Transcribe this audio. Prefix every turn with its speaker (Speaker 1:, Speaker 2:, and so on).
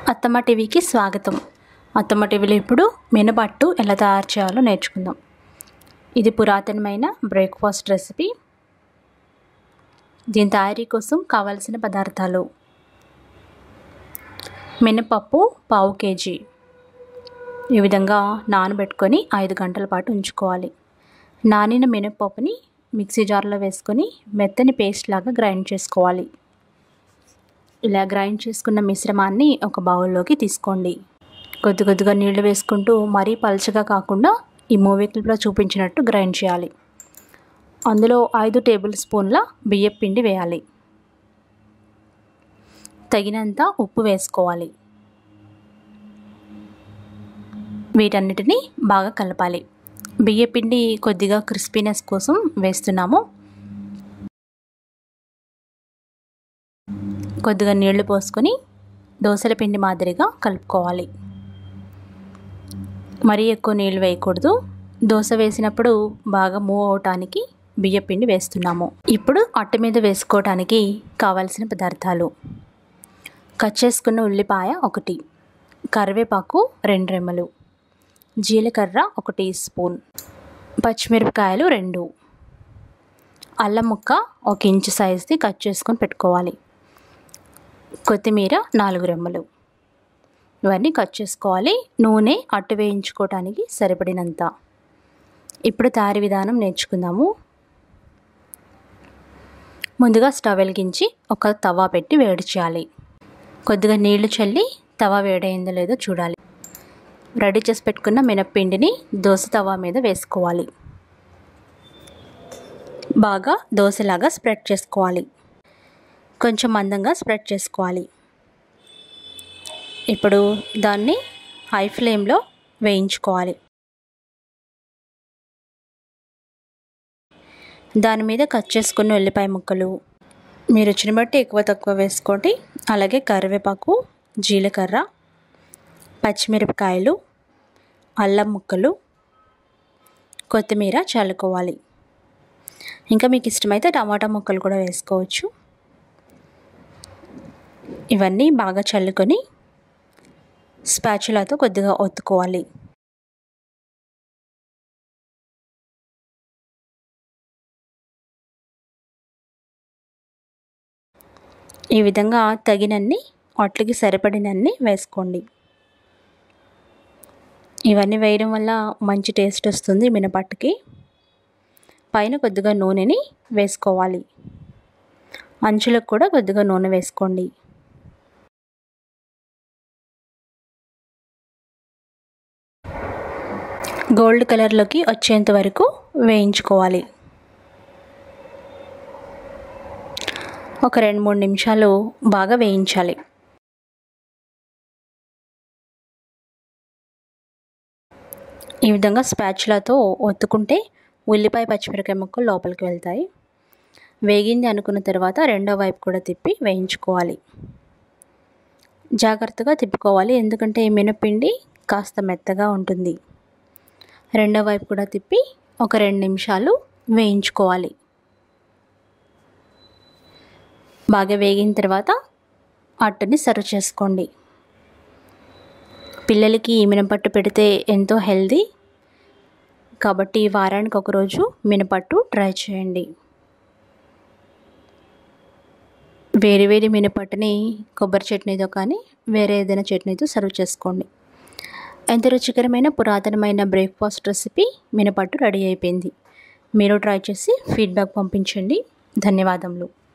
Speaker 1: అత్తమ్మ టీవీకి స్వాగతం అత్తమ్మ టీవీలో ఇప్పుడు మినపట్టు ఎలా తయారు చేయాలో నేర్చుకుందాం ఇది పురాతనమైన బ్రేక్ఫాస్ట్ రెసిపీ దీని తయారీ కోసం కావలసిన పదార్థాలు మినపప్పు పావు కేజీ ఈ విధంగా నానబెట్టుకొని ఐదు గంటల పాటు ఉంచుకోవాలి నానిన మినపప్పుని మిక్సీ జార్లో వేసుకొని మెత్తని పేస్ట్ లాగా గ్రైండ్ చేసుకోవాలి ఇలా గ్రైండ్ చేసుకున్న మిశ్రమాన్ని ఒక బౌల్లోకి తీసుకోండి కొద్ది కొద్దిగా నీళ్లు వేసుకుంటూ మరీ పలుచగా కాకుండా ఈ మూవీ క్లిప్లో చూపించినట్టు గ్రైండ్ చేయాలి అందులో ఐదు టేబుల్ స్పూన్ల బియ్యం పిండి వేయాలి తగినంత ఉప్పు వేసుకోవాలి వీటన్నిటిని బాగా కలపాలి బియ్య పిండి కొద్దిగా క్రిస్పీనెస్ కోసం వేస్తున్నాము కొద్దిగా నీళ్లు పోసుకొని దోశల పిండి మాదిరిగా కలుపుకోవాలి మరీ ఎక్కువ నీళ్ళు వేయకూడదు దోశ వేసినప్పుడు బాగా మూవ్ అవటానికి బియ్య పిండి వేస్తున్నాము ఇప్పుడు అట్ట మీద వేసుకోవటానికి కావాల్సిన పదార్థాలు కట్ చేసుకున్న ఉల్లిపాయ ఒకటి కరివేపాకు రెండు రెమ్మలు జీలకర్ర ఒక టీ స్పూన్ పచ్చిమిరపకాయలు రెండు అల్లం ముక్క ఒక ఇంచు సైజ్ది కట్ చేసుకొని పెట్టుకోవాలి కొత్తిమీర నాలుగు రెమ్మలు ఇవన్నీ కట్ చేసుకోవాలి నూనె అట్టు వేయించుకోవటానికి సరిపడినంత ఇప్పుడు తయారీ విధానం నేర్చుకుందాము ముందుగా స్టవ్ వెలిగించి ఒక తవా పెట్టి వేడి చేయాలి కొద్దిగా నీళ్లు చల్లి తవా వేడైందో లేదో చూడాలి రెడీ చేసి పెట్టుకున్న మినప్పిండిని దోశ తవా మీద వేసుకోవాలి బాగా దోశలాగా స్ప్రెడ్ చేసుకోవాలి కొంచెం మందంగా స్ప్రెడ్ చేసుకోవాలి ఇప్పుడు దాన్ని హై ఫ్లేమ్లో వేయించుకోవాలి దాని మీద కట్ చేసుకున్న ఉల్లిపాయ ముక్కలు మీరు రుచిని బట్టి ఎక్కువ తక్కువ వేసుకోండి అలాగే కరివేపాకు జీలకర్ర పచ్చిమిరపకాయలు అల్లం ముక్కలు కొత్తిమీర చల్లుకోవాలి ఇంకా మీకు ఇష్టమైతే టమాటా ముక్కలు కూడా వేసుకోవచ్చు ఇవన్నీ బాగా చల్లుకొని స్పాచులాతో కొద్దిగా ఒత్తుకోవాలి ఈ విధంగా తగినన్ని అట్లకి సరిపడినన్ని వేసుకోండి ఇవన్నీ వేయడం వల్ల మంచి టేస్ట్ వస్తుంది మినపట్టుకి పైన కొద్దిగా నూనెని వేసుకోవాలి అంచులకు కూడా కొద్దిగా నూనె వేసుకోండి గోల్డ్ కలర్లోకి వచ్చేంత వరకు వేయించుకోవాలి ఒక రెండు మూడు నిమిషాలు బాగా వేయించాలి ఈ విధంగా స్పాచులాతో ఒత్తుకుంటే ఉల్లిపాయ పచ్చిమిరకాయ ముక్కలు లోపలికి వెళ్తాయి వేగింది అనుకున్న తర్వాత రెండో వైపు కూడా తిప్పి వేయించుకోవాలి జాగ్రత్తగా తిప్పుకోవాలి ఎందుకంటే ఈ మినపిండి కాస్త మెత్తగా ఉంటుంది రెండో వైపు కూడా తిప్పి ఒక రెండు నిమిషాలు వేయించుకోవాలి బాగా వేగిన తర్వాత అట్టుని సర్వ్ చేసుకోండి పిల్లలకి మినపట్టు పెడితే ఎంతో హెల్దీ కాబట్టి వారానికి ఒకరోజు మినపట్టు ట్రై చేయండి వేడి వేడి మినపట్టుని కొబ్బరి చట్నీతో కానీ వేరే ఏదైనా చట్నీతో సర్వ్ చేసుకోండి ఎంత రుచికరమైన పురాతనమైన బ్రేక్ఫాస్ట్ రెసిపీ మినపట్టు రెడీ అయిపోయింది మీరు ట్రై చేసి ఫీడ్బ్యాక్ పంపించండి ధన్యవాదములు